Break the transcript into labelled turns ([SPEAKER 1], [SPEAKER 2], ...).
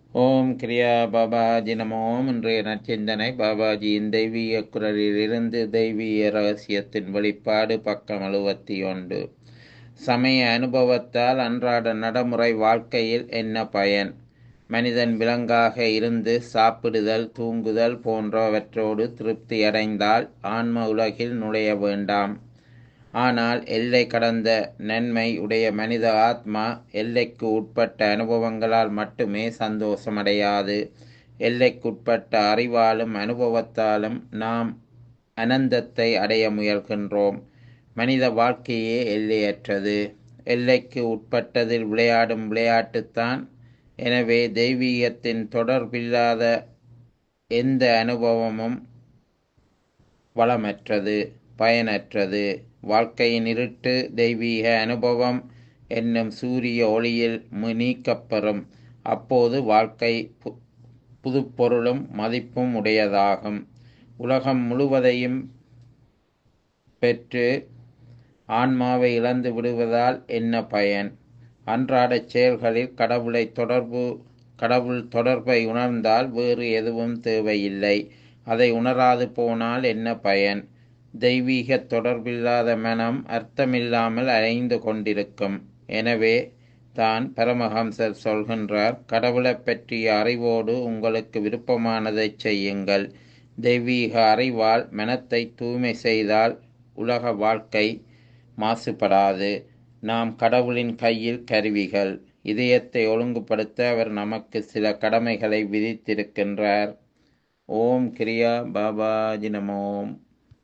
[SPEAKER 1] ஓம் கிரியா பாபாஜி நமோம் இன்றைய நற்சிந்தனை பாபாஜியின் தெய்வீக குரலிலிருந்து தெய்வீக ரகசியத்தின் வெளிப்பாடு பக்கம் எழுபத்தி ஒன்று சமய அனுபவத்தால் அன்றாட நடைமுறை வாழ்க்கையில் என்ன பயன் மனிதன் விலங்காக இருந்து சாப்பிடுதல் தூங்குதல் போன்றவற்றோடு திருப்தி அடைந்தால் ஆன்ம உலகில் நுழைய வேண்டாம் ஆனால் எல்லை கடந்த நன்மை உடைய மனித ஆத்மா எல்லைக்கு உட்பட்ட அனுபவங்களால் மட்டுமே சந்தோஷமடையாது எல்லைக்குட்பட்ட அறிவாலும் அனுபவத்தாலும் நாம் அனந்தத்தை அடைய முயல்கின்றோம் மனித வாழ்க்கையே எல்லையற்றது எல்லைக்கு உட்பட்டதில் விளையாடும் விளையாட்டுத்தான் எனவே தெய்வீகத்தின் தொடர்பில்லாத எந்த அனுபவமும் வளமற்றது பயனற்றது வாழ்க்கையின் இருட்டு தெய்வீக அனுபவம் என்னும் சூரிய ஒளியில் நீக்கப்பெறும் அப்போது வாழ்க்கை புதுப்பொருளும் மதிப்பும் உடையதாகும் உலகம் முழுவதையும் பெற்று ஆன்மாவை இழந்து விடுவதால் என்ன பயன் அன்றாட செயல்களில் கடவுளை தொடர்பு கடவுள் தொடர்பை உணர்ந்தால் வேறு எதுவும் தேவையில்லை அதை உணராது போனால் என்ன பயன் தெய்வீக தொடர்பில்லாத மனம் அர்த்தமில்லாமல் அலைந்து கொண்டிருக்கும் எனவே தான் பரமஹம்சர் சொல்கின்றார் கடவுளை பற்றிய அறிவோடு உங்களுக்கு விருப்பமானதை செய்யுங்கள் தெய்வீக அறிவால் மனத்தை தூய்மை செய்தால் உலக வாழ்க்கை மாசுபடாது நாம் கடவுளின் கையில் கருவிகள் இதயத்தை ஒழுங்குபடுத்த அவர் நமக்கு சில கடமைகளை விதித்திருக்கின்றார் ஓம் கிரியா பாபாஜி நமோம்